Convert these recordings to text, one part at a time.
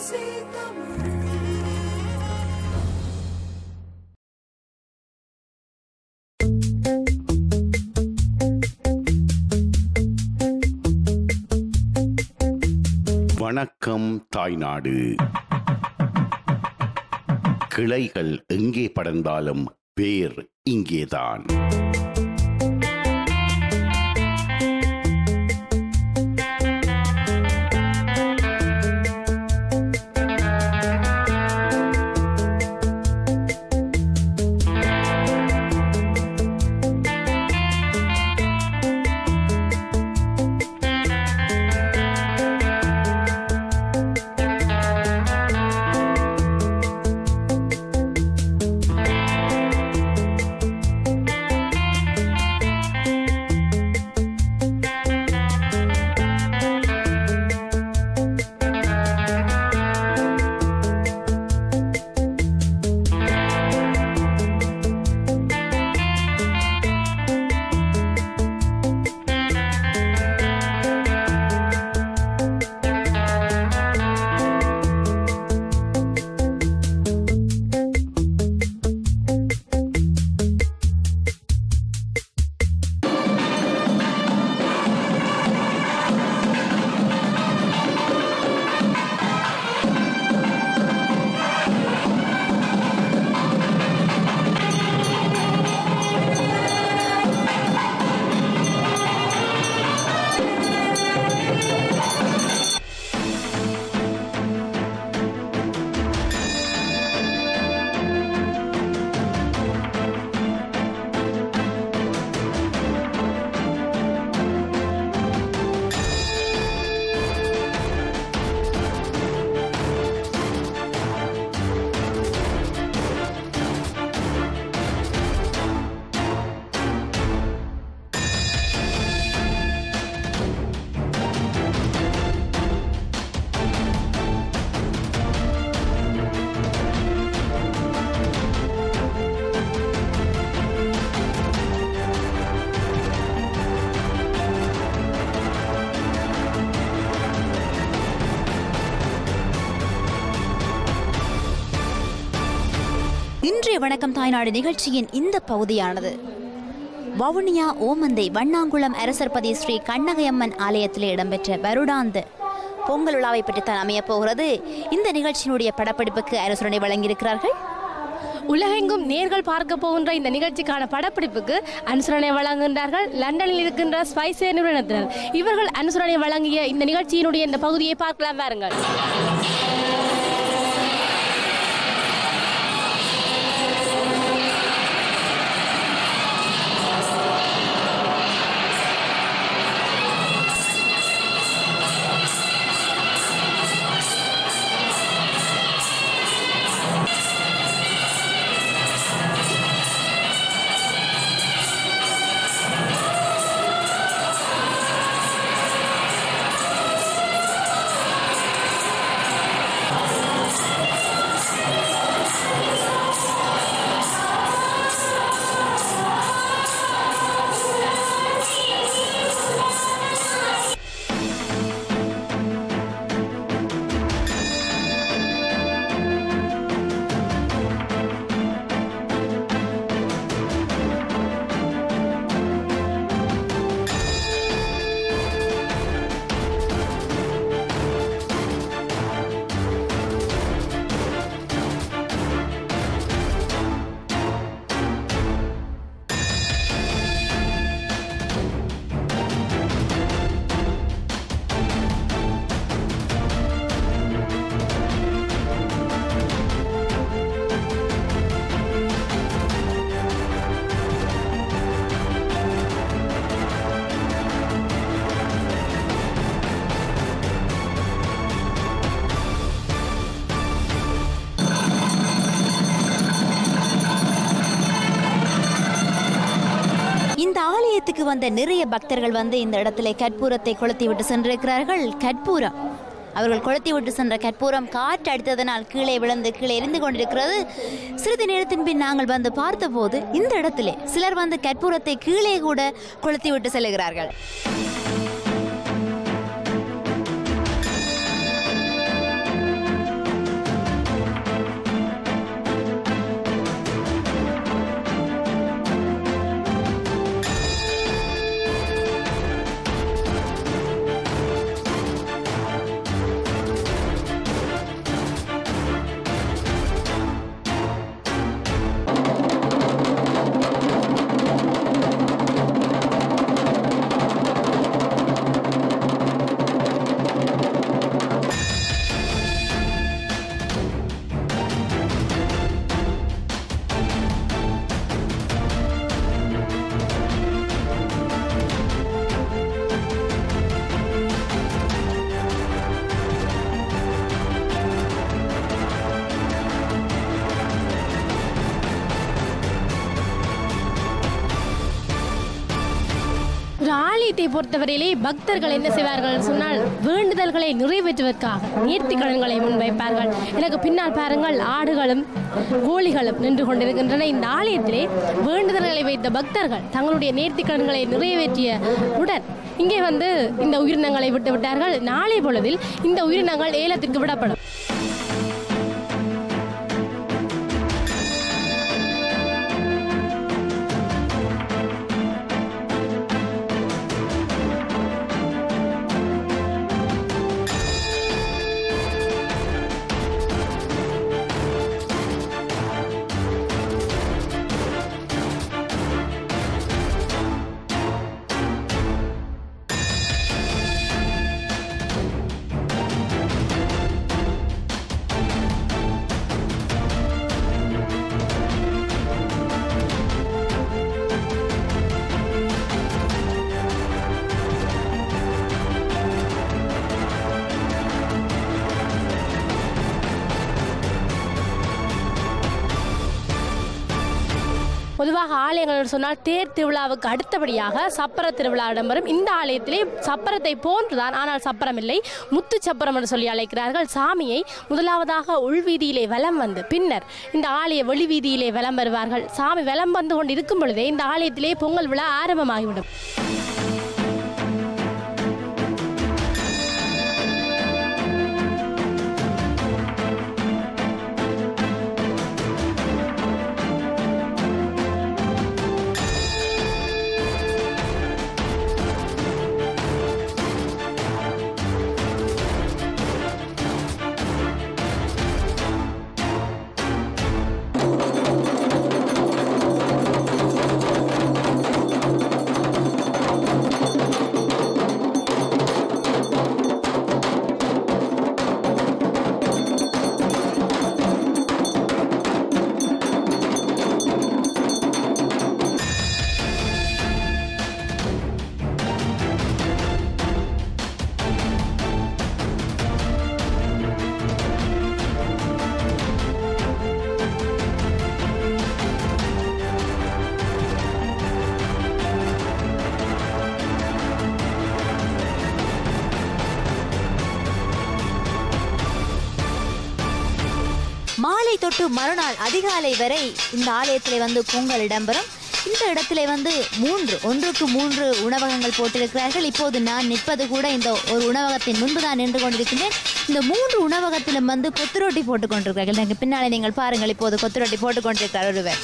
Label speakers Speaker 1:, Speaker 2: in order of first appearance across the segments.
Speaker 1: வணக்கம் தாய்நாடு கிளைகள் எங்கே படர்ந்தாலும் வேர் இங்கேதான்
Speaker 2: இன்றைய வணக்கம் தாய்நாடு நிகழ்ச்சியின் இந்த பகுதியானது வவுனியா ஓமந்தை வண்ணாங்குளம் அரசர்பதி ஸ்ரீ கண்ணகையம்மன் ஆலயத்தில் இடம்பெற்ற வருடாந்த பொங்கல் விழாவை பற்றித்தான் அமையப் போகிறது இந்த நிகழ்ச்சியினுடைய படப்பிடிப்புக்கு அரசுரணை வழங்கியிருக்கிறார்கள்
Speaker 3: உலகெங்கும் நேர்கள் பார்க்க போகின்ற இந்த நிகழ்ச்சிக்கான படப்பிடிப்புக்கு அனுசரணை வழங்குகின்றார்கள் லண்டனில் இருக்கின்ற ஸ்பைசே நிறுவனத்தினர் இவர்கள் அனுசரணை வழங்கிய இந்த நிகழ்ச்சியினுடைய இந்த பகுதியை பார்க்கலாம் வாருங்கள்
Speaker 2: இந்த ஆலயத்துக்கு வந்த நிறைய பக்தர்கள் வந்து இந்த இடத்துல கற்பூரத்தை கொளுத்தி விட்டு சென்றிருக்கிறார்கள் கற்பூரம் அவர்கள் கொளுத்தி விட்டு சென்ற கற்பூரம் காற்று அடித்ததனால் கீழே விழுந்து கீழே எரிந்து கொண்டிருக்கிறது சிறிது நேரத்தின் பின் நாங்கள் வந்து பார்த்தபோது இந்த இடத்திலே சிலர் வந்து கற்பூரத்தை கீழே கூட கொளுத்தி விட்டு செல்கிறார்கள்
Speaker 3: ஆலயத்தை பொறுத்தவரையிலே பக்தர்கள் என்ன செய்வார்கள் சொன்னால் வேண்டுதல்களை நிறைவேற்றுவதற்காக நேர்த்திக்கடன்களை முன்வைப்பார்கள் எனக்கு பின்னால் பாருங்கள் ஆடுகளும் கோழிகளும் நின்று கொண்டிருக்கின்றன இந்த ஆலயத்திலே வேண்டுதல்களை வைத்த பக்தர்கள் தங்களுடைய நேர்த்திக்கடன்களை நிறைவேற்றிய உடன் இங்கே வந்து இந்த உயிரினங்களை விட்டு விட்டார்கள் நாளை பொழுதில் இந்த உயிரினங்கள் ஏலத்திற்கு விடப்படும் பொதுவாக ஆலயங்கள் சொன்னால் தேர் திருவிழாவுக்கு அடுத்தபடியாக சப்பர திருவிழா இடம்பெறும் இந்த ஆலயத்திலே சப்பரத்தை போன்றுதான் ஆனால் சப்பரம் இல்லை முத்து சப்பரம் என்று சொல்லி அழைக்கிறார்கள் சாமியை முதலாவதாக உள்வீதியிலே வலம் வந்து பின்னர் இந்த ஆலய வெளிவீதியிலே வலம் வருவார்கள் சாமி வலம் வந்து கொண்டு இருக்கும் பொழுதே இந்த ஆலயத்திலே பொங்கல் விழா ஆரம்பமாகிவிடும்
Speaker 2: மாலை தொட்டு மறுநாள் அதிகாலை வரை இந்த ஆலயத்திலே வந்து பொங்கல் இடம்பெறும் இந்த இடத்திலே வந்து மூன்று ஒன்றுக்கு மூன்று உணவகங்கள் போட்டிருக்கிறார்கள் இப்போது நான் நிற்பது கூட இந்த ஒரு உணவகத்தின் முன்பு தான் நின்று கொண்டிருக்கின்றேன் இந்த மூன்று உணவகத்திலும் வந்து கொத்து ரொட்டி போட்டுக் கொண்டிருக்கிறார்கள் எனக்கு பின்னாலே நீங்கள் பாருங்கள் இப்போது கொத்து ரொட்டி போட்டுக் கொண்டிருக்கிறார் ஒருவர்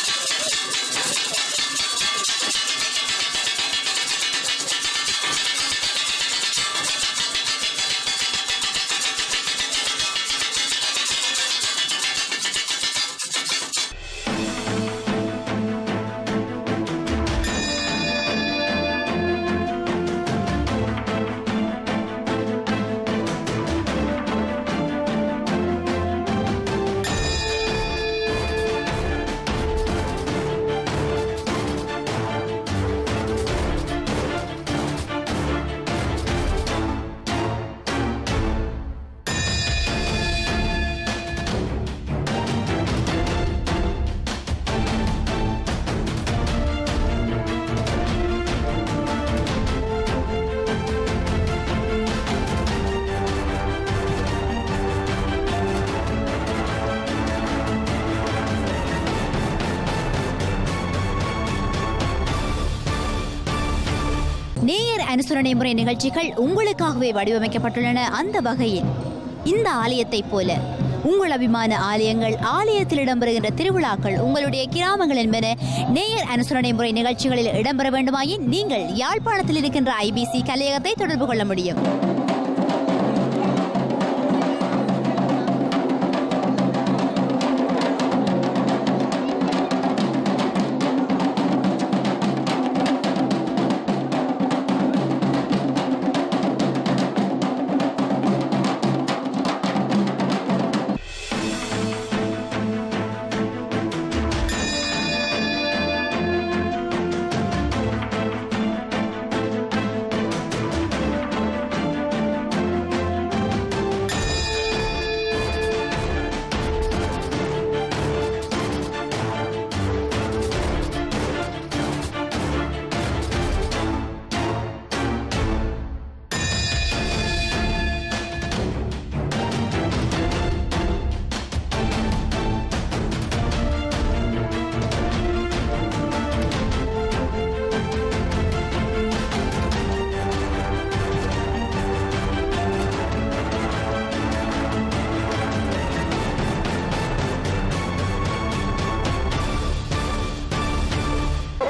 Speaker 2: நேயர் அனுசரணை முறை நிகழ்ச்சிகள் உங்களுக்காகவே வடிவமைக்கப்பட்டுள்ளன அந்த வகையில் இந்த ஆலயத்தைப் போல உங்கள் அபிமான ஆலயங்கள் ஆலயத்தில் இடம்பெறுகின்ற திருவிழாக்கள் உங்களுடைய கிராமங்கள் என்பன நேயர் அனுசரணை முறை நிகழ்ச்சிகளில் இடம்பெற வேண்டுமாயின் நீங்கள் யாழ்ப்பாணத்தில் இருக்கின்ற ஐபிசி கலையகத்தை தொடர்பு கொள்ள முடியும்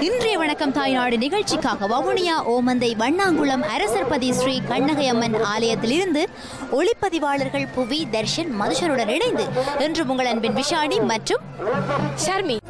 Speaker 2: இன்றைய வணக்கம் தாய்நாடு நிகழ்ச்சிக்காக வவுனியா ஓமந்தை வண்ணாங்குளம் அரசர்பதி ஸ்ரீ கண்ணகை அம்மன் ஆலயத்திலிருந்து ஒளிப்பதிவாளர்கள் புவி தர்ஷன் மதுஷருடன் இணைந்து இன்று உங்கள் அன்பின் விஷாடி மற்றும்
Speaker 3: ஷர்மி